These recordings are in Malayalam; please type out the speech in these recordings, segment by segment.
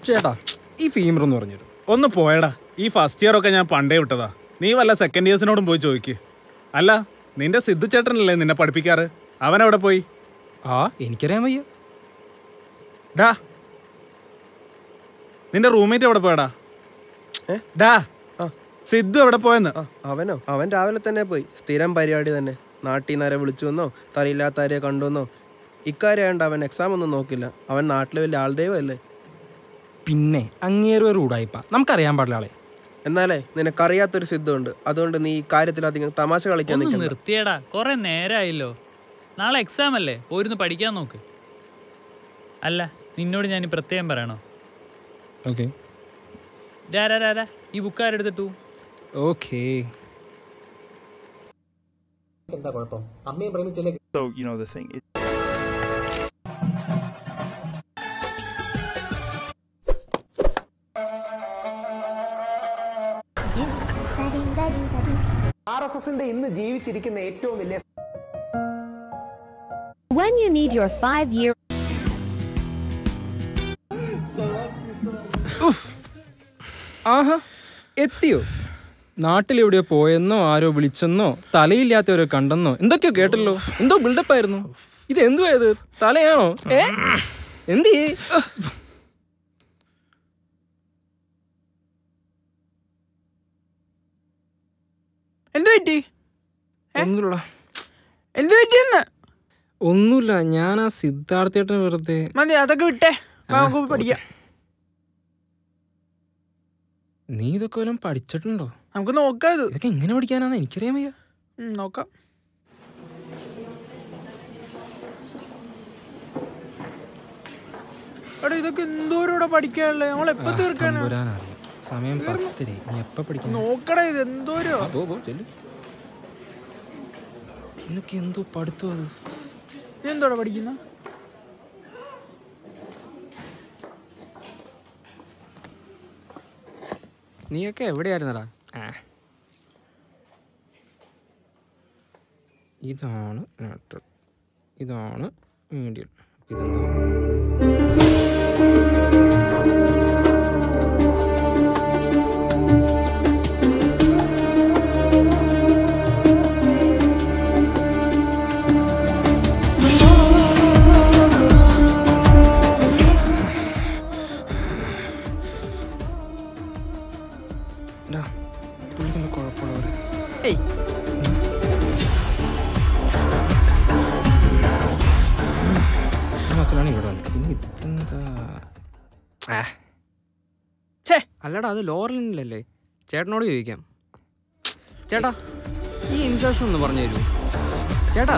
ചേട്ടാ ഈ ഫീമർ എന്ന് പറഞ്ഞു ഒന്ന് പോയടാ ഈ ഫസ്റ്റ് ഇയർ ഒക്കെ ഞാൻ പണ്ടേ വിട്ടതാ നീ വല്ല സെക്കൻഡ് ഇയേഴ്സിനോടും പോയി ചോദിക്ക് അല്ല നിന്റെ സിദ്ധു ചേട്ടനല്ലേ നിന്നെ പഠിപ്പിക്കാറ് അവൻ എവിടെ പോയി ആ എനിക്കറിയാൻ വയ്യ ഡാ നിന്റെ റൂംമേറ്റ് എവിടെ പോയടാ ഡാ സിദ്ധു എവിടെ പോയെന്ന് ആ അവനോ അവൻ രാവിലെ തന്നെ പോയി സ്ഥിരം പരിപാടി തന്നെ നാട്ടിൽ നിന്ന് ആരെ വിളിച്ചു വന്നോ തറിയില്ലാത്ത ആരെയോ കണ്ടുവന്നോ ഇക്കാര്യമായോണ്ട് അവൻ എക്സാം ഒന്നും നോക്കില്ല അവൻ നാട്ടിലെ വലിയ ആൾദൈവമല്ലേ പിന്നെ അങ്ങേറ് ഒരു ഉടായിപ്പ നമുക്കറിയാൻ പാടില്ല ആളെ എന്നാലേ നിനക്കറിയാത്തൊരു സിദ്ധമുണ്ട് അതുകൊണ്ട് നീ ഈ കാര്യത്തിൽ അധികം തമാശ കളിക്കാൻ ഒന്ന് നിൽക്കണ്ട നിർത്തിയടാ കുറെ നേരമായല്ലോ നാളെ എക്സാം അല്ലേ പോയിരുന്ന് പഠിക്കാൻ നോക്ക് അല്ല നിന്നോട് ഞാൻ ഈ പ്രത്യേകം പറയണോ ഓക്കെ രാ രാ, രാ, രാ ഈ ബുക്ക് ആരെടുത്തിട്ടു okay So, you know, the thing. It, R S എസിന്റെ ഇന്ന് ജീവിച്ചിരിക്കുന്ന ഏറ്റവും വലിയ When you need your five year ആഹാ എത്തിയോ നാട്ടിലെവിടെയോ പോയെന്നോ ആരോ വിളിച്ചെന്നോ തലയില്ലാത്തവരോ കണ്ടെന്നോ എന്തൊക്കെയോ കേട്ടല്ലോ എന്തോ ബിൽഡപ്പ് ആയിരുന്നു ഇത് എന്തുവാ ഇത് തലയാണോ ഏ എന്ത് ചെയ്യ്? എന്ത് പറ്റി ഒന്നുമില്ല എന്ത് പറ്റിയെന്ന് ഒന്നുമില്ല ഞാൻ ആ സിദ്ധാർത്ഥേട്ടന് വെറുതെ മതി അതൊക്കെ വിട്ടേ വാ, നമുക്ക് പോയി പഠിക്കാം നീ ഇതൊക്കെ വല്ലതും പഠിച്ചിട്ടുണ്ടോ നമുക്ക് നോക്കാം ഇത് ഇതൊക്കെ എങ്ങനെ പഠിക്കാനാന്ന് എനിക്കറിയാൻ വയ്യ ഉം, നോക്കാം എടാ ഇതൊക്കെ എന്തോരം ഇവിടെ പഠിക്കാനുള്ളത് നമ്മൾ എപ്പോ തീർക്കാനാ തമ്പുരാനറിയാം സമയം പത്തര നീ എപ്പ പഠിക്കാൻ നോക്കടാ ഇത് എന്തോരോ ആ, പോ, പോ, ചെല്ല്. നിനക്ക് എന്തോ പഠിത്തം അത് നീ എന്തോടാ പഠിക്കുന്ന നീയൊക്കെ എവിടെയായിരുന്നടാ ഇതാണ് ന്യൂട്രൽ ഇതാണ് മീഡിയം ഇതെന്താ ഡാ, പുള്ളിക്കെന്താ കുഴപ്പമുള്ളവര് ഏയ് ഈ മാസത്തിലാണ് ഇവിടെ വന്നത് ഇനി ഇതെന്താ ആ ഛേ അല്ലടാ അത് ലോറലിനിലല്ലേ ചേട്ടനോട് ചോദിക്കാം ചേട്ടാ ഈ ഇൻസേർഷൻ ഒന്ന് പറഞ്ഞു തരൂ ചേട്ടാ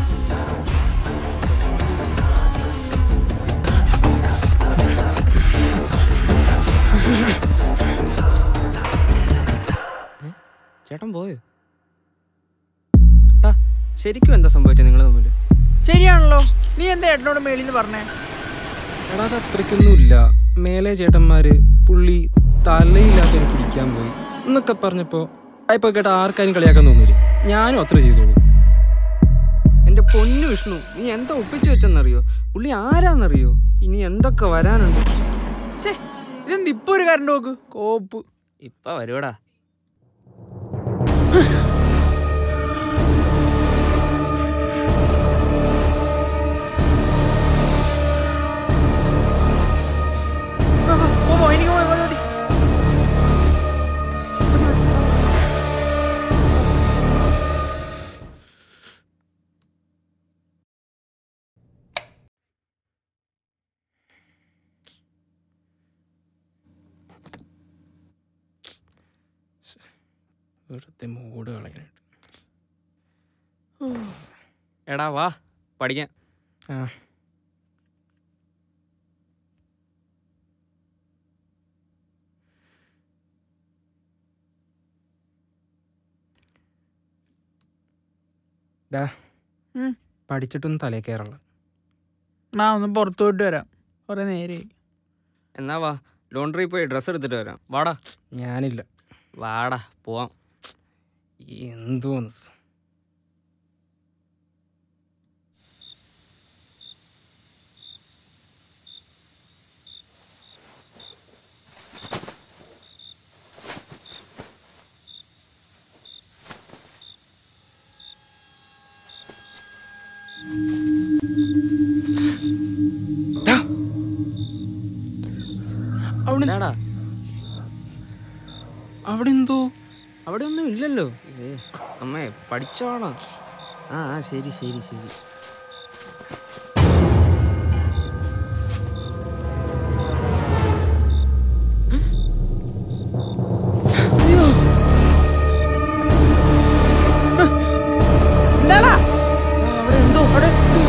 ഏ? ചേട്ടൻ പോയോ ടാ ശരിക്കും എന്താ സംഭവിച്ചത് നിങ്ങൾ തമ്മിൽ ശരിയാണല്ലോ നീ എന്താ ഏട്ടനോട് മേളിൽ നിന്ന് പറഞ്ഞേ എടാ അത് അത്രയ്ക്കൊന്നുമില്ല മേലെ ചേട്ടന്മാര് പുള്ളി തലയില്ലാത്തവരെ പിടിക്കാൻ പോയി എന്നൊക്കെ പറഞ്ഞപ്പോ ഇപ്പൊ കേട്ട ആർക്കാരും കളിയാക്കാൻ തോന്നില്ലേ ഞാനും അത്ര ചെയ്തോളൂ എന്റെ പൊന്നു വിഷ്ണു നീ എന്താ ഒപ്പിച്ചു വെച്ചെന്നറിയോ പുള്ളി ആരാന്നറിയോ ഇനി എന്തൊക്കെ വരാനുണ്ട് ഛേ ഇതെന്ത് ഇപ്പൊ ഒരു കറണ്ട് നോക്ക് കോപ്പ് ഇപ്പൊ വരുവടാ ആ, ആ, പോ, പോ, എനിക്ക് പോയി, മതി, മതി. വെറുതെ മൂട് കളയാനായിട്ട് എടാ വാ പഠിക്കാൻ ആ ഡാ ഉം. പഠിച്ചിട്ടൊന്നും തലേ കയറുള്ള ആ ഒന്ന് പുറത്തു പോയിട്ട് വരാം കുറെ നേരെ എന്നാ വാ ലോണ്ടറി പോയി ഡ്രസ്സ് എടുത്തിട്ട് വരാം വാടാ ഞാനില്ല വാടാ പോവാം എന്തോന്ന് അവിടെ എന്താടാ അവിടെ എന്തോ അവിടെ ഒന്നും ഇല്ലല്ലോ ഏ അമ്മേ പഠിച്ചോളാം ആ ആ ശരി ശരി ശരി എന്താടാ അവിടെ എന്തോ അവിടെ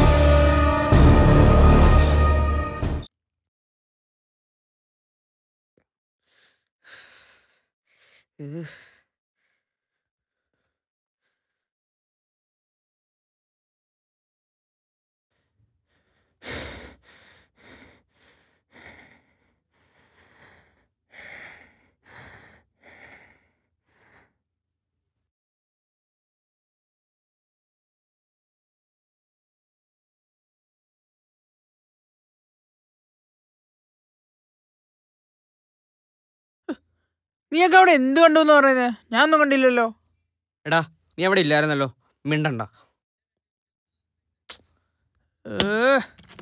നീയൊക്കെ അവിടെ എന്ത് കണ്ടു എന്ന് പറയുന്നത് ഞാനൊന്നും കണ്ടില്ലല്ലോ എടാ നീ അവിടെ ഇല്ലായിരുന്നല്ലോ മിണ്ടണ്ട ഏ,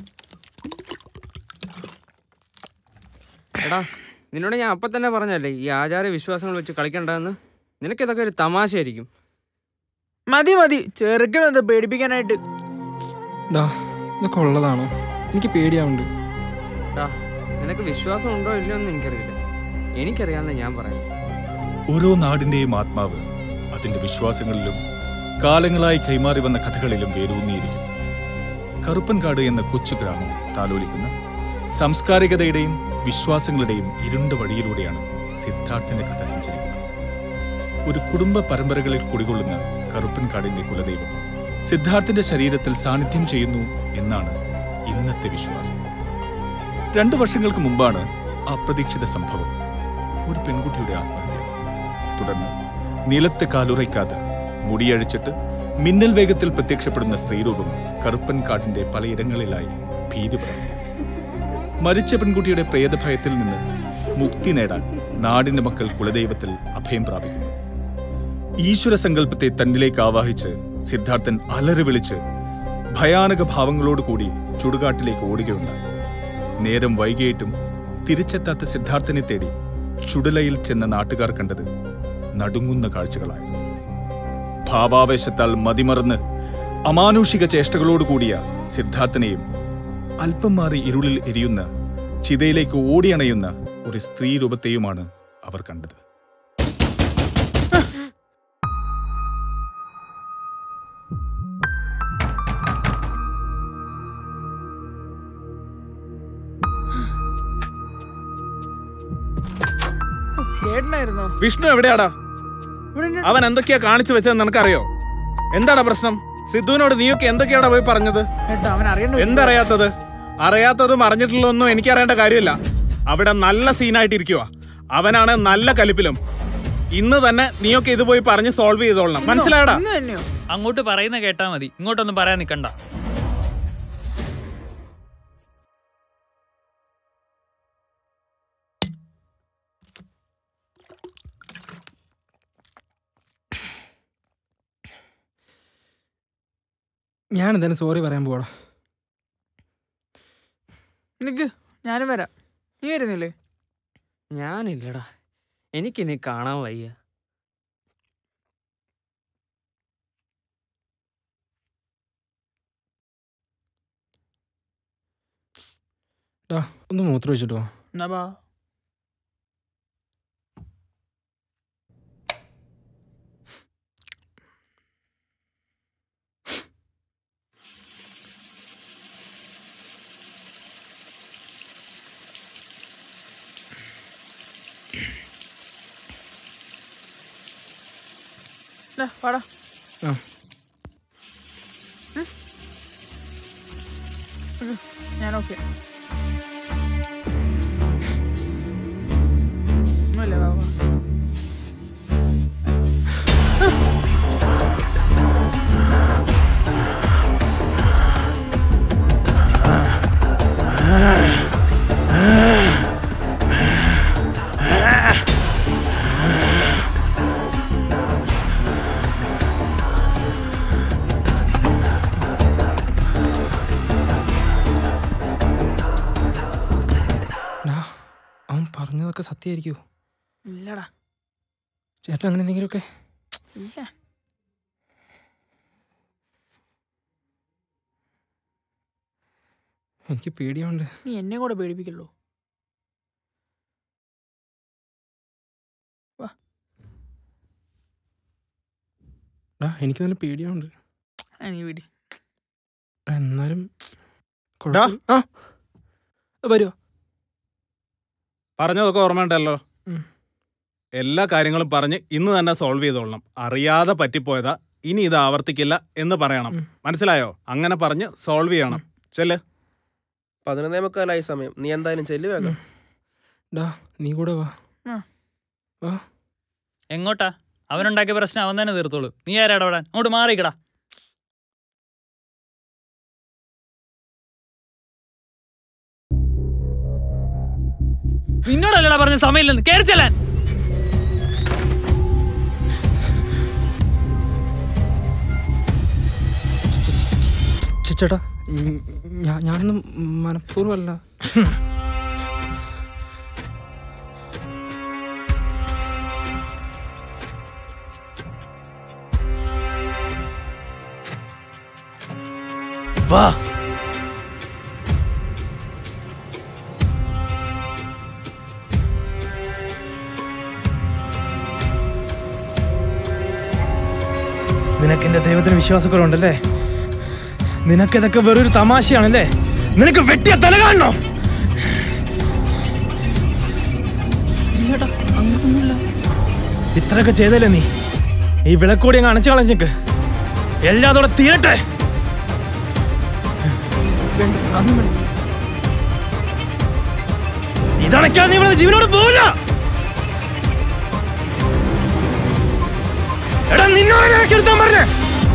എടാ നിന്നോട് ഞാൻ അപ്പം തന്നെ പറഞ്ഞല്ലേ ഈ ആചാര വിശ്വാസങ്ങൾ വെച്ച് കളിക്കണ്ടെന്ന് നിനക്കിതൊക്കെ ഒരു തമാശയായിരിക്കും മതി മതി ചെറുക്കണത് പേടിപ്പിക്കാനായിട്ട് ഡാ ഇതൊക്കെ ഉള്ളതാണോ എനിക്ക് പേടിയാവുന്നുണ്ട് എടാ നിനക്ക് വിശ്വാസം ഉണ്ടോ ഇല്ലയോ എന്ന് എനിക്കറിയില്ല എനിക്കറിയാമെന്ന് ഞാൻ പറയാം ഓരോ നാടിന്റെയും ആത്മാവ് അതിന്റെ വിശ്വാസങ്ങളിലും കാലങ്ങളായി കൈമാറി വന്ന കഥകളിലും വേരൂന്നിയിരിക്കുന്നു കറുപ്പൻകാട് എന്ന കൊച്ചു ഗ്രാമം താലോലിക്കുന്ന സാംസ്കാരികതയുടെയും വിശ്വാസങ്ങളുടെയും ഇരുണ്ട വഴിയിലൂടെയാണ് സിദ്ധാർത്ഥന്റെ കഥ സഞ്ചരിക്കുന്നത് ഒരു കുടുംബ പരമ്പരകളിൽ കുടികൊള്ളുന്ന കറുപ്പൻകാടിന്റെ കുലദൈവം സിദ്ധാർത്ഥന്റെ ശരീരത്തിൽ സാന്നിധ്യം ചെയ്യുന്നു എന്നാണ് ഇന്നത്തെ വിശ്വാസം രണ്ടു വർഷങ്ങൾക്ക് മുമ്പാണ് അപ്രതീക്ഷിത സംഭവം ഒരു പെൺകുട്ടിയുടെ ആത്മഹത്യ തുടർന്ന് നിലത്ത് കാലുറയ്ക്കാതെ മുടിയഴിച്ചിട്ട് മിന്നൽ വേഗത്തിൽ പ്രത്യക്ഷപ്പെടുന്ന സ്ത്രീരൂപം കറുപ്പൻ കാട്ടിന്റെ പലയിടങ്ങളിലായി ഭീതി പടർത്തി മരിച്ച പെൺകുട്ടിയുടെ പ്രേതഭയത്തിൽ നിന്ന് മുക്തി നേടാൻ നാടിന്റെ മക്കൾ കുലദൈവത്തിൽ അഭയം പ്രാപിക്കുന്നു ഈശ്വര സങ്കല്പത്തെ തന്നിലേക്ക് ആവാഹിച്ച് സിദ്ധാർത്ഥൻ അലറി വിളിച്ച് ഭയാനക ഭാവങ്ങളോടുകൂടി ചുടുകാട്ടിലേക്ക് ഓടുകയുണ്ടായി നേരം വൈകിയിട്ടും തിരിച്ചെത്താത്ത സിദ്ധാർത്ഥനെ തേടി ചുടലയിൽ ചെന്ന നാട്ടുകാർ കണ്ടത് നടുങ്ങുന്ന കാഴ്ചകളായി ഭാവാവേശത്താൽ മതിമറന്ന് അമാനുഷിക ചേഷ്ടകളോടുകൂടിയ സിദ്ധാർത്ഥനെയും അല്പം മാറി ഇരുളിൽ എരിയുന്ന ചിതയിലേക്ക് ഓടിയണയുന്ന ഒരു സ്ത്രീ രൂപത്തെയുമാണ് അവർ കണ്ടത് കേട്ടനായിരുന്നോ വിഷ്ണു എവിടെയാടാ ഇവിടെ ഉണ്ട്. അവൻ എന്തൊക്കെയാ കാണിച്ചു വെച്ചതെന്ന് നിനക്കറിയോ എന്താടാ പ്രശ്നം സിദ്ധുവിനോട് നീയൊക്കെ എന്തൊക്കെയാടാ പോയി പറഞ്ഞത് കേട്ടോ അവൻ അറിയണ്ട എന്തറിയാത്തത് അറിയാത്തതും അറിഞ്ഞിട്ടുള്ളതൊന്നും എനിക്കറിയേണ്ട കാര്യമില്ല അവിടെ നല്ല സീനായിട്ട് ഇരിക്കുക അവനാണ് നല്ല കലിപ്പിലും ഇന്ന് തന്നെ നീയൊക്കെ ഇത് പോയി പറഞ്ഞ് സോൾവ് ചെയ്തോളണം മനസ്സിലായടാ ഇന്ന് തന്നെയോ അങ്ങോട്ട് പറയുന്ന കേട്ടാ മതി ഇങ്ങോട്ടൊന്നും പറയാൻ നിൽക്കണ്ട ഞാൻ എന്തായാലും സോറി പറയാൻ പോവാടാ നിക്ക് ഞാനും വരാം നീ വരുന്നില്ലേ ഞാനില്ലടാ എനിക്കിനി കാണാൻ വയ്യ ഡാ ഒന്ന് മൂത്രം വെച്ചിട്ടോ എന്നാ ബാ ദാ, വാടാ ആ ഞാൻ ഓക്കെ ഒന്നുമില്ല വാ വാ പറഞ്ഞതൊക്കെ സത്യമായിരിക്കുമോ ഇല്ലടാ ചേട്ടൻ അങ്ങനെ എന്തെങ്കിലുമൊക്കെ ഇല്ല എനിക്ക് പേടിയുണ്ട് നീ എന്നെ കൂടെ പേടിപ്പിക്കല്ലോ ഡാ എനിക്ക് നല്ല പേടിയുണ്ട് ആ, നീ വീടി എന്നാലും ഡാ. കുഴപ്പമില്ല. ആ വരുമോ പറഞ്ഞതൊക്കെ ഓർമ്മയുണ്ടല്ലോ ഉം. എല്ലാ കാര്യങ്ങളും പറഞ്ഞ് ഇന്ന് തന്നെ സോൾവ് ചെയ്തോളണം അറിയാതെ പറ്റിപ്പോയതാ ഇനി ഇത് ആവർത്തിക്കില്ല എന്ന് പറയണം ഉം. മനസ്സിലായോ അങ്ങനെ പറഞ്ഞ് സോൾവ് ചെയ്യണം ചെല്ല് പതിനൊന്നേ മുക്കാലായി സമയം നീ എന്തായാലും ചെല്ലു വേഗം ഡാ നീ കൂടെ വാ ആ. വാ എങ്ങോട്ടാ അവനുണ്ടാക്കിയ പ്രശ്നം അവൻ തന്നെ തീർത്തോളൂ നീ ആരാ ഇടപെടാൻ അങ്ങോട്ട് മാറിക്കടാ നിന്നോടല്ലടാ പറഞ്ഞ സമയമില്ലെന്ന് കയറി ചെല്ലാൻ ചേ- ചേട്ടാ ഉം, ഞാ- ഞാനൊന്നും മനഃപൂർവ്വമല്ല വാ നിനക്ക് എന്റെ ദൈവത്തിന് വിശ്വാസക്കുറവുണ്ടല്ലേ നിനക്കിതൊക്കെ വെറൊരു തമാശയാണല്ലേ നിനക്ക് വെട്ടിയ തല കാണണോ ഇല്ലടാ അങ്ങനൊന്നുമില്ല ഇത്രയൊക്കെ ചെയ്തല്ലേ നീ ഈ വിളക്കൂടി അങ്ങ് അണച്ചു കളഞ്ഞേക്ക് എല്ലാതോടെ തീരട്ടെ ഇതണക്കാതെ നീ ഇവിടെ ജീവനോട് പോവില്ല എടാ നിന്നോട് ഞാൻ എടുത്താൻ പറഞ്ഞേ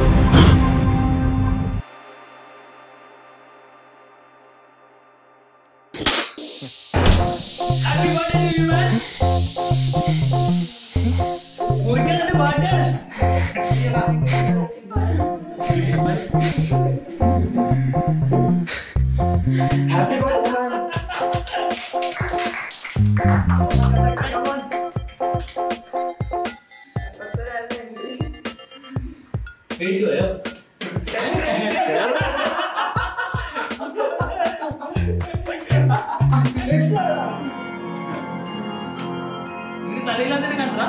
തലയില്ലാത്തതിനെ കണ്ടാ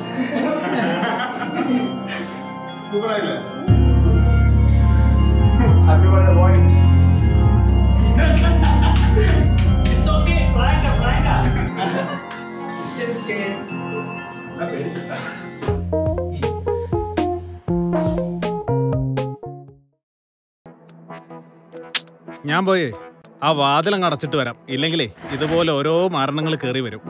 It's okay, prank, prank. ഞാൻ പോയേ ആ വാതിലങ്ങ് അടച്ചിട്ട് വരാം ഇല്ലെങ്കിലേ ഇതുപോലെ ഓരോ മരണങ്ങൾ കയറി വരും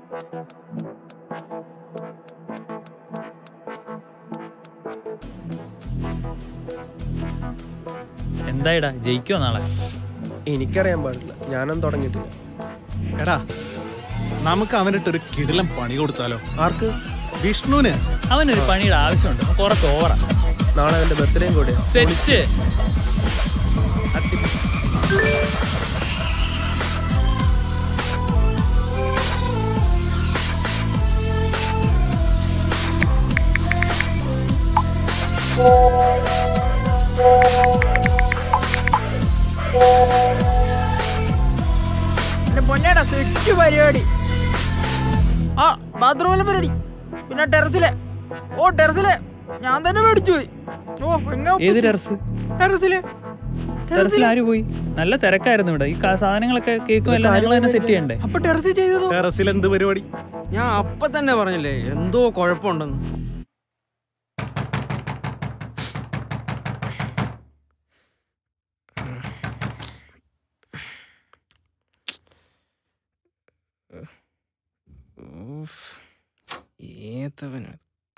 എന്തായിടാ ജയിക്കോ നാളെ എനിക്കറിയാൻ പാടില്ല ഞാനൊന്നും തുടങ്ങിയിട്ടില്ല എടാ നമുക്ക് അവനിട്ടൊരു കിടിലം പണി കൊടുത്താലോ ആർക്ക് വിഷ്ണുവിന് അവനൊരു പണിയുടെ ആവശ്യമുണ്ട് കുറച്ച് ഓവറാ നാളെ അവന്റെ ബർത്ത്ഡേയും കൂടിയാ സെറ്റ് എന്റെ പൊന്നേടാ സെറ്റ് പരിപാടി ആ ബാത്റൂമിലെ പരിപാടി പിന്നെ ടെറസിലെ ഓ ടെറസിലെ ഞാൻ തന്നെ മേടിച്ചു പോയി ഓ എങ്ങനെ ഏത് ടെറസ് ടെറസിലെ ടെറസിൽ ആര് പോയി നല്ല തിരക്കായിരുന്നു ഇവിടെ ഈ കാ- സാധനങ്ങളൊക്കെ കേക്കും എല്ലാം ഞങ്ങൾ തന്നെ സെറ്റ് ചെയ്യണ്ടേ അപ്പൊ ടെറസിൽ ചെയ്തതോ ടെറസിൽ എന്ത് പരിപാടി ഞാൻ അപ്പൊ തന്നെ പറഞ്ഞില്ലേ എന്തോ കുഴപ്പമുണ്ടെന്ന് ഊഫ്. ഏതവനാ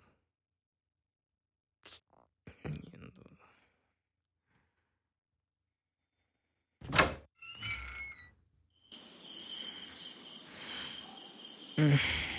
എന്തോ ഉം.